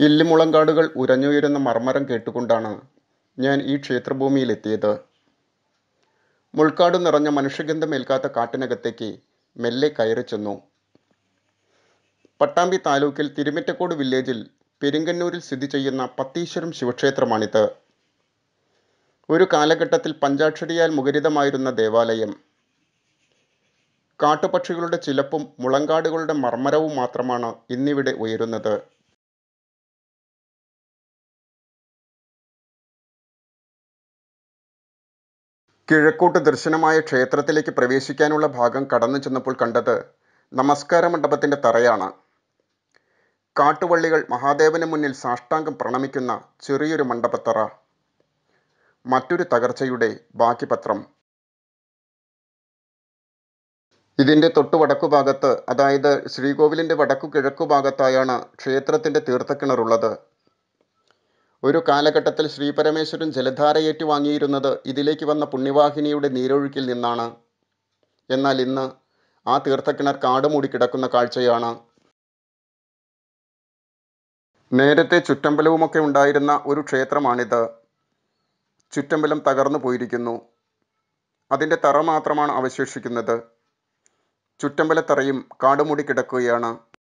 ഇല്ലിമുളങ്കാടുകൾ ഉരഞ്ഞുയരുന്ന മർമരം കേട്ടുകൊണ്ടാണ് ഞാൻ ഈ ക്ഷേത്രഭൂമിയിലെത്തിയത് മുൾക്കാട് നിറഞ്ഞ മനുഷ്യഗന്ധമേൽക്കാത്ത കാട്ടിനകത്തേക്ക് മെല്ലെ കയറി ചെന്നു പട്ടാമ്പി താലൂക്കിൽ തിരുമിറ്റക്കോട് വില്ലേജിൽ പെരിങ്കന്നൂരിൽ സ്ഥിതി ചെയ്യുന്ന പത്തീശ്വരം ശിവക്ഷേത്രമാണിത് ഒരു കാലഘട്ടത്തിൽ പഞ്ചാക്ഷരിയാൽ മുഖരിതമായിരുന്ന ദേവാലയം കാട്ടുപക്ഷികളുടെ ചിലപ്പും മുളങ്കാടുകളുടെ മർമ്മരവും മാത്രമാണ് ഇന്നിവിടെ ഉയരുന്നത് കിഴക്കോട്ട് ദർശനമായ ക്ഷേത്രത്തിലേക്ക് പ്രവേശിക്കാനുള്ള ഭാഗം കടന്നു ചെന്നപ്പോൾ കണ്ടത് നമസ്കാര മണ്ഡപത്തിന്റെ തറയാണ് കാട്ടുവള്ളികൾ മഹാദേവന് മുന്നിൽ സാഷ്ടാംഗം പ്രണമിക്കുന്ന ചെറിയൊരു മണ്ഡപത്തറ മറ്റൊരു തകർച്ചയുടെ ബാക്കി പത്രം ഇതിന്റെ തൊട്ടു വടക്കു ഭാഗത്ത് അതായത് ശ്രീകോവിലിന്റെ വടക്കു കിഴക്കു ഭാഗത്തായാണ് ക്ഷേത്രത്തിന്റെ തീർത്ഥക്കിണറുള്ളത് ഒരു കാലഘട്ടത്തിൽ ശ്രീപരമേശ്വരൻ ജലധാരയേറ്റു വാങ്ങിയിരുന്നത് ഇതിലേക്ക് വന്ന പുണ്യവാഹിനിയുടെ നീരൊഴുക്കിൽ നിന്നാണ് എന്നാൽ ഇന്ന് ആ തീർത്ഥക്കിണർ കാട് മൂടി കിടക്കുന്ന കാഴ്ചയാണ് നേരത്തെ ചുറ്റമ്പലവുമൊക്കെ ഉണ്ടായിരുന്ന ഒരു ക്ഷേത്രമാണിത് ചുറ്റമ്പലം തകർന്നു പോയിരിക്കുന്നു അതിൻ്റെ തറ മാത്രമാണ് അവശേഷിക്കുന്നത് ചുറ്റമ്പലത്തറയും കാടുമൂടി കിടക്കുകയാണ്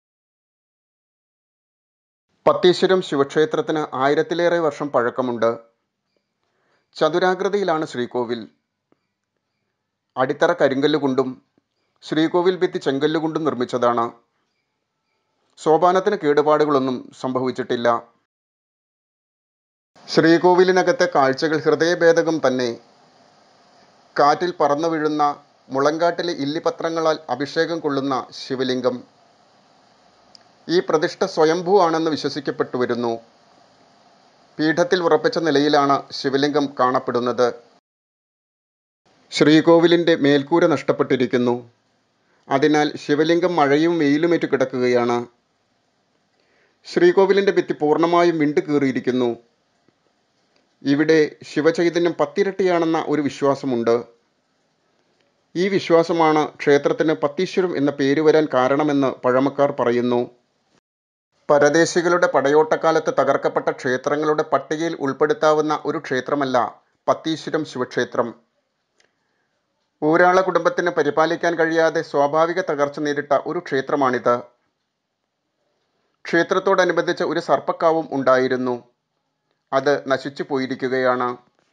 പത്തീശ്വരം ശിവക്ഷേത്രത്തിന് ആയിരത്തിലേറെ വർഷം പഴക്കമുണ്ട് ചതുരാകൃതിയിലാണ് ശ്രീകോവിൽ അടിത്തറ കരിങ്കല്ല് കൊണ്ടും ശ്രീകോവിൽ ഭിത്തി ചെങ്കല്ല് കൊണ്ടും നിർമ്മിച്ചതാണ് സോപാനത്തിന് കേടുപാടുകളൊന്നും സംഭവിച്ചിട്ടില്ല ശ്രീകോവിലിനകത്തെ കാഴ്ചകൾ ഹൃദയഭേദകം തന്നെ കാറ്റിൽ പറന്നു വീഴുന്ന മുളങ്കാട്ടിലെ ഇല്ലിപത്രങ്ങളാൽ അഭിഷേകം കൊള്ളുന്ന ശിവലിംഗം ഈ പ്രതിഷ്ഠ സ്വയംഭൂ ആണെന്ന് വിശ്വസിക്കപ്പെട്ടു വരുന്നു പീഠത്തിൽ ഉറപ്പിച്ച നിലയിലാണ് ശിവലിംഗം കാണപ്പെടുന്നത് ശ്രീകോവിലിൻ്റെ മേൽക്കൂര നഷ്ടപ്പെട്ടിരിക്കുന്നു അതിനാൽ ശിവലിംഗം മഴയും വെയിലുമേറ്റു കിടക്കുകയാണ് ശ്രീകോവിലിൻ്റെ ഭിത്തി പൂർണ്ണമായും വിണ്ടു കീറിയിരിക്കുന്നു ഇവിടെ ശിവചൈതന്യം പത്തിരട്ടിയാണെന്ന ഒരു വിശ്വാസമുണ്ട് ഈ വിശ്വാസമാണ് ക്ഷേത്രത്തിന് പത്തീശ്വരം എന്ന പേര് വരാൻ കാരണമെന്ന് പഴമക്കാർ പറയുന്നു പരദേശികളുടെ പടയോട്ടക്കാലത്ത് തകർക്കപ്പെട്ട ക്ഷേത്രങ്ങളുടെ പട്ടികയിൽ ഉൾപ്പെടുത്താവുന്ന ഒരു ക്ഷേത്രമല്ല പത്തീശ്വരം ശിവക്ഷേത്രം ഊരാള കുടുംബത്തിന് പരിപാലിക്കാൻ കഴിയാതെ സ്വാഭാവിക തകർച്ച നേരിട്ട ഒരു ക്ഷേത്രമാണിത് ക്ഷേത്രത്തോടനുബന്ധിച്ച് ഒരു സർപ്പക്കാവും ഉണ്ടായിരുന്നു അത് നശിച്ചു പോയിരിക്കുകയാണ്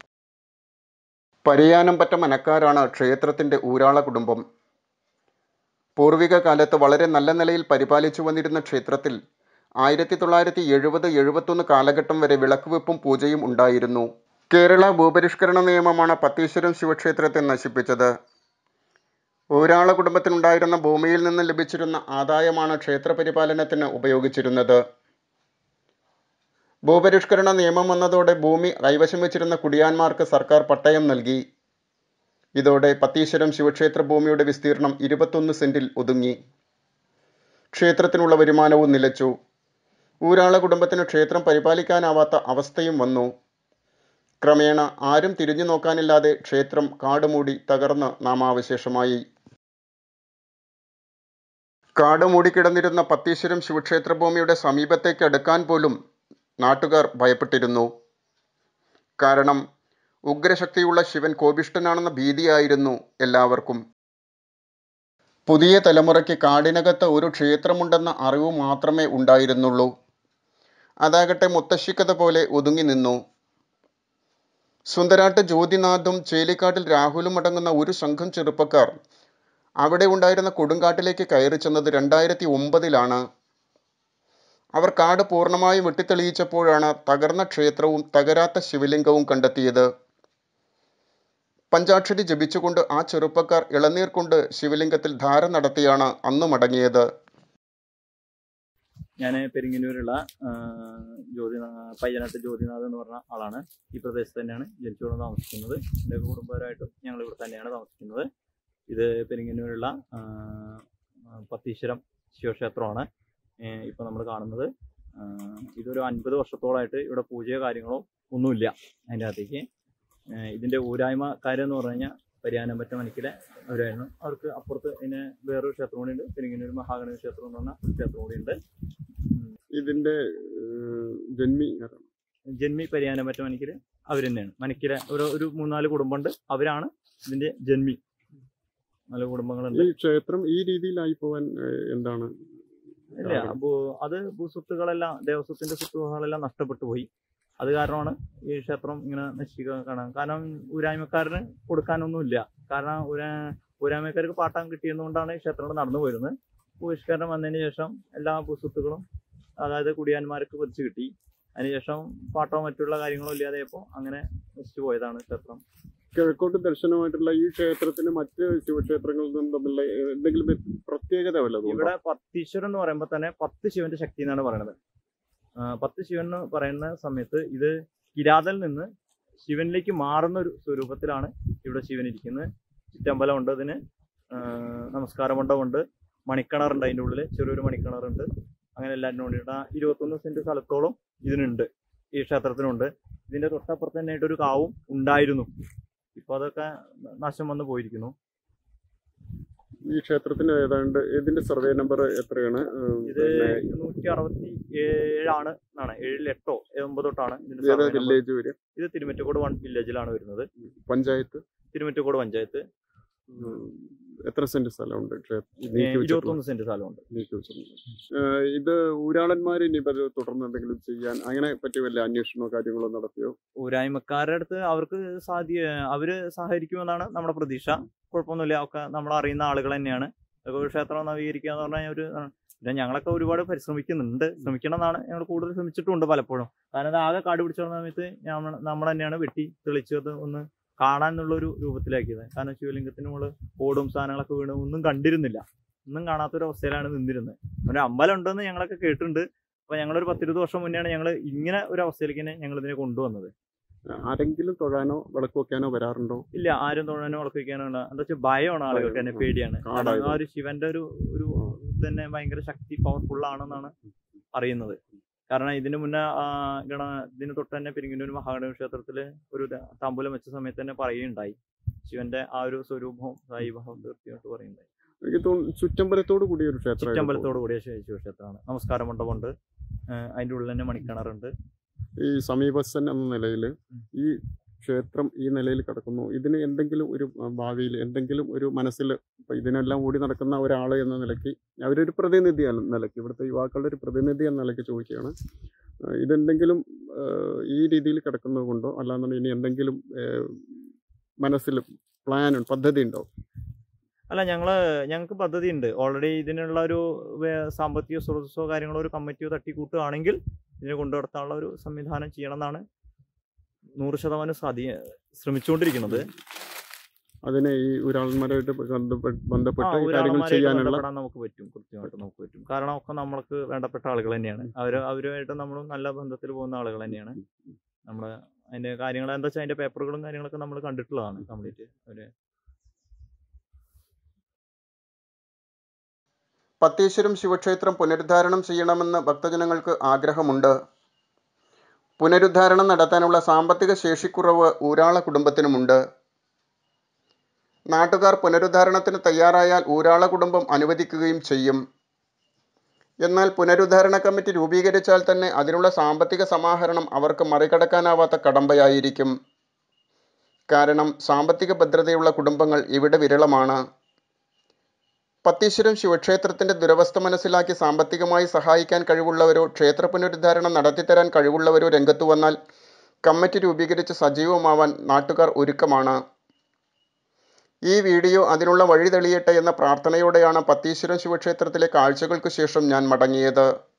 പരിയാനം പറ്റ മനക്കാരാണ് ക്ഷേത്രത്തിൻ്റെ ഊരാള കുടുംബം പൂർവിക കാലത്ത് വളരെ നല്ല നിലയിൽ പരിപാലിച്ചു വന്നിരുന്ന ക്ഷേത്രത്തിൽ ആയിരത്തി തൊള്ളായിരത്തി എഴുപത് എഴുപത്തൊന്ന് കാലഘട്ടം വരെ വിളക്കുവെപ്പും പൂജയും ഉണ്ടായിരുന്നു കേരള ഭൂപരിഷ്കരണ നിയമമാണ് പത്തീശ്വരം ശിവക്ഷേത്രത്തെ നശിപ്പിച്ചത് ഊരാള കുടുംബത്തിനുണ്ടായിരുന്ന ഭൂമിയിൽ നിന്ന് ലഭിച്ചിരുന്ന ആദായമാണ് ക്ഷേത്ര പരിപാലനത്തിന് ഉപയോഗിച്ചിരുന്നത് ഭൂപരിഷ്കരണ നിയമം വന്നതോടെ ഭൂമി കൈവശം വെച്ചിരുന്ന കുടിയാന്മാർക്ക് സർക്കാർ പട്ടയം നൽകി ഇതോടെ പത്തീശ്വരം ശിവക്ഷേത്ര ഭൂമിയുടെ വിസ്തീർണം ഇരുപത്തൊന്ന് സെന്റിൽ ഒതുങ്ങി ക്ഷേത്രത്തിനുള്ള വരുമാനവും നിലച്ചു ഊരാള കുടുംബത്തിന് ക്ഷേത്രം പരിപാലിക്കാനാവാത്ത അവസ്ഥയും വന്നു ക്രമേണ ആരും തിരിഞ്ഞു നോക്കാനില്ലാതെ ക്ഷേത്രം കാടുമൂടി തകർന്ന് നാമാവശേഷമായി കാട് മൂടിക്കിടന്നിരുന്ന പത്തീശ്വരം ശിവക്ഷേത്ര ഭൂമിയുടെ സമീപത്തേക്ക് അടുക്കാൻ പോലും നാട്ടുകാർ ഭയപ്പെട്ടിരുന്നു കാരണം ഉഗ്രശക്തിയുള്ള ശിവൻ കോപിഷ്ഠനാണെന്ന ഭീതിയായിരുന്നു എല്ലാവർക്കും പുതിയ തലമുറയ്ക്ക് കാടിനകത്ത് ഒരു ക്ഷേത്രമുണ്ടെന്ന അറിവ് മാത്രമേ ഉണ്ടായിരുന്നുള്ളൂ അതാകട്ടെ മുത്തശ്ശിക്കഥ പോലെ ഒതുങ്ങി നിന്നു സുന്ദരാട്ട് ജ്യോതിനാഥും ചേലിക്കാട്ടിൽ രാഹുലും അടങ്ങുന്ന ഒരു സംഘം ചെറുപ്പക്കാർ അവിടെ ഉണ്ടായിരുന്ന കൊടുങ്കാട്ടിലേക്ക് കയറി ചെന്നത് രണ്ടായിരത്തി ഒമ്പതിലാണ് അവർ കാട് പൂർണ്ണമായും വെട്ടിത്തെളിയിച്ചപ്പോഴാണ് തകർന്ന ക്ഷേത്രവും തകരാത്ത ശിവലിംഗവും കണ്ടെത്തിയത് പഞ്ചാക്ഷരി ജപിച്ചുകൊണ്ട് ആ ചെറുപ്പക്കാർ ഇളനീർ കൊണ്ട് ശിവലിംഗത്തിൽ ധാര നടത്തിയാണ് അന്ന് മടങ്ങിയത് ഞാൻ പെരിങ്ങന്നൂരുള്ള ആ, ജ്യോതി പയ്യനാട്ട് ജ്യോതിനാഥ് എന്ന് പറഞ്ഞ ആളാണ് ഈ പ്രദേശത്ത് തന്നെയാണ് ജനിച്ചുകൊണ്ട് താമസിക്കുന്നത് എൻ്റെ കുടുംബപരമായിട്ടും ഞങ്ങൾ ഇവിടെ തന്നെയാണ് താമസിക്കുന്നത് ഇത് പെരിങ്ങന്നൂരുള്ള ആ, പത്തീശ്വരം ശിവക്ഷേത്രമാണ് ഇപ്പോൾ നമ്മൾ കാണുന്നത് ആ, ഇതൊരു അൻപത് വർഷത്തോളമായിട്ട് ഇവിടെ പൂജയോ കാര്യങ്ങളോ ഒന്നുമില്ല അതിൻ്റെ അകത്തേക്ക് ആ, ഇതിൻ്റെ ഊരായ്മ കാര്യം എന്ന് പറഞ്ഞു കഴിഞ്ഞാൽ പരിയാനമ്പറ്റ മണിക്കിലെ അവരായിരുന്നു അവർക്ക് അപ്പുറത്ത് പിന്നെ വേറൊരു ക്ഷേത്രം കൂടി ഉണ്ട് പെരിങ്ങന്നൂർ മഹാഗണപതി ക്ഷേത്രം എന്ന് പറഞ്ഞ ഒരു ക്ഷേത്രം കൂടി ഉണ്ട് ഇതിന്റെ ഏഹ്, ജന്മി ആരാണ്? ജന്മി പരിയാനം മറ്റു മണിക്കര് അവർ തന്നെയാണ് മണിക്കര ഒരു ഒരു മൂന്നാല് കുടുംബമുണ്ട് അവരാണ് ഇതിന്റെ ജന്മി നാല് കുടുംബങ്ങളുണ്ട് ഈ ക്ഷേത്രം ഈ രീതിയിലായി പോവാൻ ഏഹ്, എന്താണ് ഇല്ല ഭൂ- അത് ഭൂസ്വത്തുകളെല്ലാം ദേവസ്വത്തിന്റെ സ്വത്തുകളെല്ലാം നഷ്ടപ്പെട്ടു പോയി അത് കാരണമാണ് ഈ ക്ഷേത്രം ഇങ്ങനെ നശിക്കുക കാണാൻ കാരണം ഊരായ്മക്കാരന് കൊടുക്കാനൊന്നുമില്ല കാരണം ഊരാ ഊരായ്മക്കാർക്ക് പാട്ടം കിട്ടിയതുകൊണ്ടാണ് ഈ ക്ഷേത്രങ്ങൾ നടന്നു പോയിരുന്നത് ഭൂഷ്കരണം വന്നതിന് ശേഷം എല്ലാ ഭൂസ്വത്തുക്കളും അതായത് കുടിയാന്മാർക്ക് പതിച്ചു കിട്ടി അതിനുശേഷം പാട്ടോ മറ്റുള്ള കാര്യങ്ങളോ ഇല്ലാതെയപ്പോൾ അങ്ങനെ നശിച്ചു പോയതാണ് ക്ഷേത്രം കിഴക്കോട്ട് ദർശനമായിട്ടുള്ള ഈ ക്ഷേത്രത്തിന് മറ്റ് ശിവക്ഷേത്രങ്ങളിൽ നിന്നും തമ്മിലുള്ള എന്തെങ്കിലും വ്യ- പ്രത്യേകത വല്ലതും ഉണ്ടോ? ഇവിടെ പത്തീശ്വരൻ എന്ന് പറയുമ്പോൾ തന്നെ പത്ത് ശിവന്റെ ശക്തി എന്നാണ് പറയുന്നത് ആ, പത്ത് ശിവൻ എന്ന് പറയുന്ന സമയത്ത് ഇത് കിരാതൽ നിന്ന് ശിവനിലേക്ക് മാറുന്ന ഒരു സ്വരൂപത്തിലാണ് ഇവിടെ ശിവൻ ഇരിക്കുന്നത് ചുറ്റമ്പലം ഉണ്ട് അതിന് ആ, നമസ്കാര മണ്ഡപമുണ്ട് മണിക്കിണറുണ്ട് അതിൻ്റെ ഉള്ളിൽ ചെറിയൊരു മണിക്കിണറുണ്ട് അങ്ങനെ എല്ലാറ്റിനും വേണ്ടിയിട്ട് ആ ഇരുപത്തൊന്ന് സെന്റ് സ്ഥലത്തോളം ഇതിനുണ്ട് ഈ ക്ഷേത്രത്തിനുണ്ട് ഇതിന്റെ തൊട്ടപ്പുറത്ത് തന്നെ ആയിട്ട് ഒരു കാവും ഉണ്ടായിരുന്നു ഇപ്പൊ അതൊക്കെ നാശം വന്ന് പോയിരിക്കുന്നു ഈ ക്ഷേത്രത്തിന് ഏതാണ്ട് ഇതിന്റെ സർവേ നമ്പർ എത്രയാണ് ഏഹ്, ഇത് പിന്നെ നൂറ്റി അറുപത്തി ഏഴാണ് എന്നാണ് ഏഴിൽ എട്ടോ ഒമ്പതൊട്ടാണ് ഇതിന്റെ ഏതാ survey number. വില്ലേജ് വരിക ഇത് തിരുമറ്റക്കോട് വൺ വില്ലേജിലാണ് വരുന്നത് പഞ്ചായത്ത് തിരുമറ്റക്കോട് പഞ്ചായത്ത് ഉം, എത്ര സെന്റ് സ്ഥലമുണ്ട് ക്ഷേത്രം ഏ, നീക്കി വെച്ചിട്ടുള്ള- ഇരുപത്തൊന്ന് സെന്റ് സ്ഥലമുണ്ട് നീക്കി വെച്ചിട്ടുണ്ട്. ഏഹ്, ഇത് ഊരാളന്മാർ ഇനിയിപ്പോ അത് തുടർന്ന് എന്തെങ്കിലും ചെയ്യാൻ അങ്ങനെ പറ്റിയ വല്ല അന്വേഷണമോ കാര്യങ്ങളോ നടത്തിയോ ഊരായ്മക്കാരുടെ അടുത്ത് അവർക്ക് സാധ്യ അവര് സഹകരിക്കുമെന്നാണ് നമ്മുടെ പ്രതീക്ഷ കുഴപ്പമൊന്നുമില്ല ഒക്കെ നമ്മൾ അറിയുന്ന ആളുകൾ തന്നെയാണ് അതൊക്കെ ഒരു ക്ഷേത്രം നവീകരിക്കുക എന്ന് പറഞ്ഞാൽ ഒരു ആ, പിന്നെ ഞങ്ങളൊക്കെ ഒരുപാട് പരിശ്രമിക്കുന്നുണ്ട് ശ്രമിക്കണം എന്നാണ് ഞങ്ങൾ കൂടുതൽ ശ്രമിച്ചിട്ടുണ്ട് പലപ്പോഴും കാരണം ഇത് ആകെ കാട് പിടിച്ച സമയത്ത് നമ്മൾ നമ്മൾ തന്നെയാണ് വെട്ടി തെളിച്ചത് ഒന്ന് കാണാനുള്ള ഒരു രൂപത്തിലാക്കിയത് കാരണം ശിവലിംഗത്തിന് നമ്മൾ ഓടും സാധനങ്ങളൊക്കെ വീണ് ഒന്നും കണ്ടിരുന്നില്ല ഒന്നും കാണാത്തൊരു അവസ്ഥയിലാണ് നിന്നിരുന്നത് ഒരു അമ്പലം ഉണ്ടെന്ന് ഞങ്ങളൊക്കെ കേട്ടിട്ടുണ്ട് അപ്പൊ ഞങ്ങളൊരു പത്തിരുപത് വർഷം മുന്നെയാണ് ഞങ്ങൾ ഇങ്ങനെ ഒരു അവസ്ഥയിലേക്ക് തന്നെ ഞങ്ങൾ ഇതിനെ കൊണ്ടുവന്നത് ആരെങ്കിലും തൊഴാനോ വിളക്ക് വെക്കാനോ വരാറുണ്ടോ ഇല്ല ആരും തൊഴാനോ ഉളപ്പിക്കാനോ എന്താ വെച്ചാൽ ഭയമാണ് ആളുകൾക്ക് തന്നെ പേടിയാണ് കാരണം ആ കാടായത് ഒരു ശിവന്റെ ഒരു ഒരു ഇത് തന്നെ ഭയങ്കര ശക്തി പവർഫുൾ ആണെന്നാണ് അറിയുന്നത് കാരണം ഇതിന് മുന്നേ ആ, ഗണ ഇതിന് തൊട്ട് തന്നെ പെരിങ്ങന്നൂർ മഹാഗണപ ക്ഷേത്രത്തില് ഒരു ത- താമ്പൂലം വെച്ച സമയത്ത് തന്നെ പറയുണ്ടായി ശിവന്റെ ആ ഒരു സ്വരൂപവും സായിഭാവം തീർച്ചയായിട്ട് പറയുണ്ടായി എനിക്ക് തോന്നുന്നു ചുറ്റമ്പലത്തോട് കൂടിയ ഒരു ക്ഷേത്രം ചുറ്റമ്പലത്തോട് കൂടിയ ശിവ- ശിവക്ഷേത്രമാണ് നമസ്കാര മണ്ഡപമുണ്ട് ഏഹ് അതിന്റെ ഉള്ളിൽ തന്നെ മണിക്കിണറുണ്ട് ഈ സമീപസ്ഥൻ എന്ന നിലയിൽ ഈ ക്ഷേത്രം ഈ നിലയിൽ കിടക്കുന്നു ഇതിന് എന്തെങ്കിലും ഒരു ഭാവിയിൽ എന്തെങ്കിലും ഒരു മനസ്സിൽ ഇപ്പൊ ഇതിനെല്ലാം ഓടി നടക്കുന്ന ഒരാൾ എന്ന നിലയ്ക്ക് അവരൊരു പ്രതിനിധി എന്ന നിലയ്ക്ക് ഇവിടുത്തെ യുവാക്കളുടെ ഒരു പ്രതിനിധി എന്ന നിലയ്ക്ക് ചോദിക്കുകയാണ് ആ, ഇതെന്തെങ്കിലും ആ, ഈ രീതിയിൽ കിടക്കുന്നത് കൊണ്ടോ അല്ലാന്നുണ്ടെങ്കിൽ ഇനി എന്തെങ്കിലും മനസ്സിൽ പ്ലാൻ പദ്ധതി ഉണ്ടോ അല്ല ഞങ്ങള് ഞങ്ങൾക്ക് പദ്ധതി ഉണ്ട് ഓൾറെഡി ഇതിനുള്ള ഒരു വേ- സാമ്പത്തിക സ്രോതസ്സോ കാര്യങ്ങളോ ഒരു കമ്മിറ്റിയോ തട്ടിക്കൂട്ടുകയാണെങ്കിൽ ഇതിനെ കൊണ്ടു നടത്താനുള്ള ഒരു സംവിധാനം ചെയ്യണം എന്നാണ് നൂറ് ശതമാനം സാധി ശ്രമിച്ചുകൊണ്ടിരിക്കുന്നത് അതിനെ ഈ ഒരാൾമാരായിട്ട് ബന്ധപ്പെട്ട് ആ, ബന്ധപ്പെട്ട് ഈ കാര്യങ്ങൾ ഒരാളുമാരായിട്ട് ചെയ്യാനുള്ള ബന്ധപ്പെടാൻ നമുക്ക് പറ്റും കൃത്യമായിട്ട് നമുക്ക് പറ്റും കാരണം ഒക്കെ നമ്മൾക്ക് വേണ്ടപ്പെട്ട ആളുകൾ തന്നെയാണ് അവർ അവരുമായിട്ട് നമ്മൾ നല്ല ബന്ധത്തിൽ പോകുന്ന ആളുകൾ തന്നെയാണ് നമ്മൾ അതിന്റെ കാര്യങ്ങൾ എന്താ വെച്ചാൽ അതിന്റെ പേപ്പറുകളും കാര്യങ്ങളൊക്കെ നമ്മൾ കണ്ടിട്ടുള്ളതാണ് കംപ്ലീറ്റ് അവര് പത്തീശ്വരം ശിവക്ഷേത്രം പുനരുദ്ധാരണം ചെയ്യണമെന്ന് ഭക്തജനങ്ങൾക്ക് ആഗ്രഹമുണ്ട് പുനരുദ്ധാരണം നടത്താനുള്ള സാമ്പത്തിക ശേഷിക്കുറവ് ഊരാള കുടുംബത്തിനുമുണ്ട് നാട്ടുകാർ പുനരുദ്ധാരണത്തിന് തയ്യാറായാൽ ഊരാള കുടുംബം അനുവദിക്കുകയും ചെയ്യും എന്നാൽ പുനരുദ്ധാരണ കമ്മിറ്റി രൂപീകരിച്ചാൽ തന്നെ അതിനുള്ള സാമ്പത്തിക സമാഹരണം അവർക്ക് മറികടക്കാനാവാത്ത കടമ്പയായിരിക്കും കാരണം സാമ്പത്തിക ഭദ്രതയുള്ള കുടുംബങ്ങൾ ഇവിടെ വിരളമാണ് പത്തീശ്വരം ശിവക്ഷേത്രത്തിന്റെ ദുരവസ്ഥ മനസ്സിലാക്കി സാമ്പത്തികമായി സഹായിക്കാൻ കഴിവുള്ളവരോ ക്ഷേത്ര പുനരുദ്ധാരണം നടത്തിത്തരാൻ കഴിവുള്ളവരോ രംഗത്തു വന്നാൽ കമ്മിറ്റി രൂപീകരിച്ച് സജീവമാവാൻ നാട്ടുകാർ ഒരുക്കമാണ് ഈ വീഡിയോ അതിനുള്ള വഴി തെളിയട്ടെ എന്ന പ്രാർത്ഥനയോടെയാണ് പത്തീശ്വരം ശിവക്ഷേത്രത്തിലെ കാഴ്ചകൾക്ക് ശേഷം ഞാൻ മടങ്ങിയത്